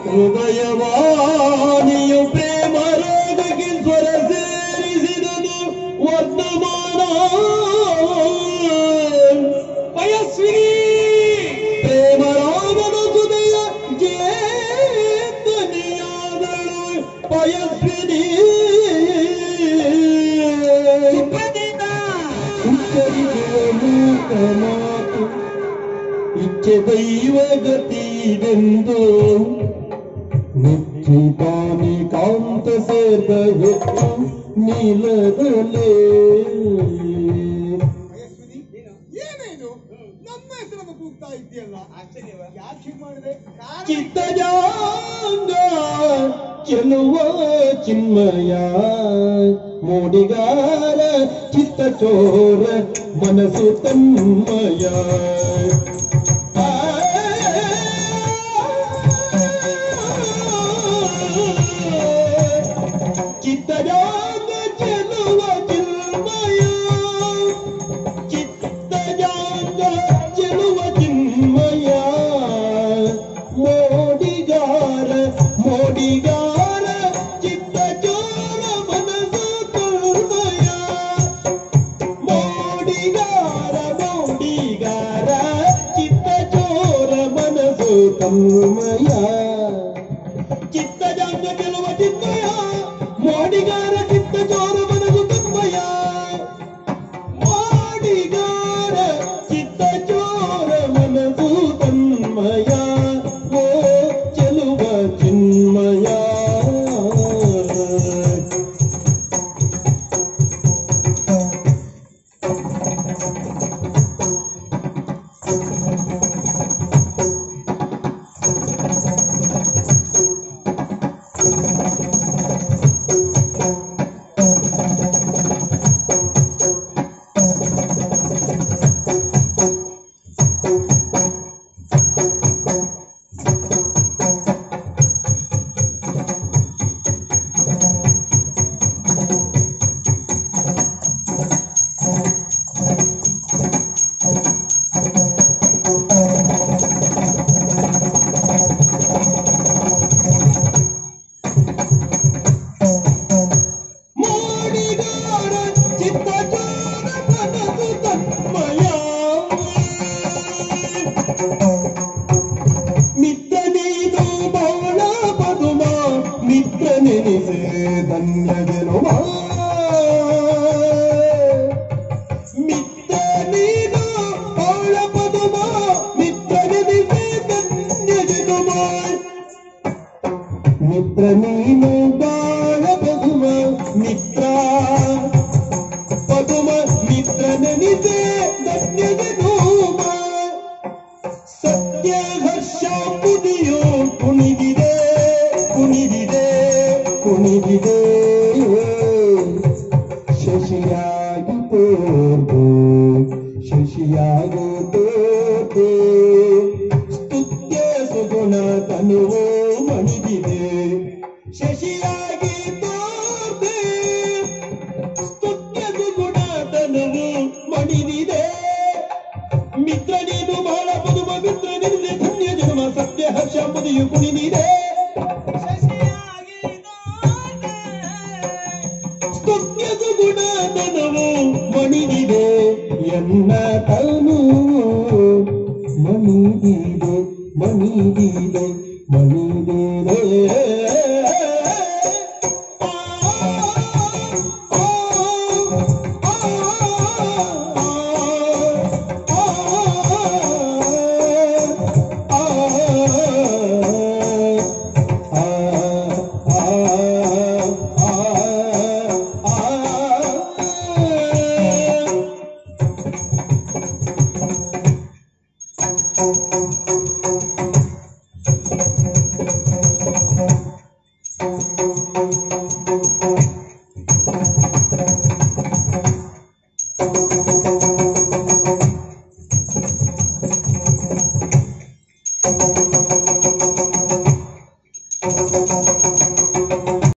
ಹೃದಯವಾಣಿಯು ಪ್ರೇಮ ರೋಗಕ್ಕೆ ಸ್ವರ ಸೇರಿಸಿದನು ವರ್ಧಮಾನ ಪಯಸ್ವಿನಿ ಪ್ರೇಮ ರಾಮನ ಸುದಯ ಜೇತನಿಯಾದಳು ಪಯಸ್ವಿನಿ ಸುಪ್ರತಿತ ಉಚ್ಚರಿಸುವ ಮೂಕ ಮಾತು ಇಚ್ಛೆ ದೈವ ಗತಿದೆಂದು ನಿಶ್ಚಿತಾನಿ ಕಾಂತ ಸೇರ್ದ ಹೆಚ್ಚು ನೀಲದಲೇ ಪಯಸ್ವಿನಿ ಏನೇನು ನಮ್ಮ ಹೆಸರನ್ನು ಕೂಗ್ತಾ ಇದೆಯಲ್ಲ ಆಶ್ಚರ್ಯವ ಯಾಕೆ ಹೀಗ್ ಮಾಡಿದೆ ಕಾರಣ ಚಿತ್ತಜಾಂಗ ಚೆಲುವ ಚಿನ್ಮಯ ಮೋಡಿಗಾರ ಚಿತ್ತ ಚೋರ ಮನಸ್ಸು ತನ್ಮಯ ಚಿತ್ತಜಾಂಗ ಚೆಲುವ ಚಿನ್ಮಯ ಚಿತ್ತಜಾಂಗ ಚೆಲುವ ಚಿನ್ಮಯ ಮೋಡಿಗಾರ ಮೋಡಿಗಾರ ಚಿತ್ತ ಚೋರ ಮನಸ್ಸು ತನ್ಮಯ ಮೋಡಿಗಾರ ಮೋಡಿಗಾರ ಚಿತ್ತ ಚೋರ ಮನಸ್ಸು ತನ್ಮಯ ಚಿತ್ತಜಾಂಗ ಚೆಲುವ ಚಿನ್ಮಯ ಮೋಡಿಗಾರ ಚಿತ್ತ ಚೋರ ಮನಸ್ಸು ತನ್ಮಯ ಮಾಡಿಗಾರ ಚಿತ್ತ ಚೋರ ಮನಸು ತನ್ಮಯ ಓ ಚೆಲುವ ಚಿನ್ಮಯ ಮಾಡಿಗಾರ ಚಿತ್ತ ಚೋರ ಮನಸು ತನ್ಮಯ ಮಿತ್ರ ನೀನು ಬಹಳ ಪದುಮ ಮಿತ್ರ ನೆನೆಸೆ ಧನ್ಯ ಜನುಮ ಮಿತ್ರ ನೀನು ಬಹಳ ಪದುಮ ಮಿತ್ರ ನೆನೆಸೆ ಧನ್ಯ ಜನುಮ ಮಿತ್ರ ನೀನು ಬಾಳ ಪದುಮ ಮಿತ್ರ ಪದುಮ ಮಿತ್ರ ನೆನಿಸೆ ಧನ್ಯಗೆ ನೋಮ ಸತ್ಯ ಹರ್ಷ ಕುದಿಯೋ ಕುಣಿದಿದೆ ಕುಣಿದಿದೆ ಕುಣಿದಿದೆ ಶಶಿಯಾಗಿ ತೋರ್ದು ಶಶಿಯಾಗಿ ತೋರ್ದು ಸ್ತುತ್ಯ ಸುಗುಣ ತನುವು ಮಣಿದಿದೆ ಶಶಿಯಾಗಿ ತೋರ್ದೆ ಸ್ತುತ್ಯ ಸುಗುಣ ತನುವು ಮಣಿದಿದೆ ಮಿತ್ರ ನೀನು ಬಹಳ ಪದುಮ ಮಿತ್ರ ನಿನ್ನೆ ಧನ್ಯ ಜನ್ಮ ಸತ್ಯ ಹರ್ಷ ಮುದಿಯು ಕುಣಿದಿದೆ ಸ್ತುತ್ಯ ಸುಗುಣ ತನುವು ಮಣಿದಿದೆ ಎನ್ನ ತನು ಮಣಿದಿದೆ ಮಣಿದಿದೆ ಮಣಿದಿದೆ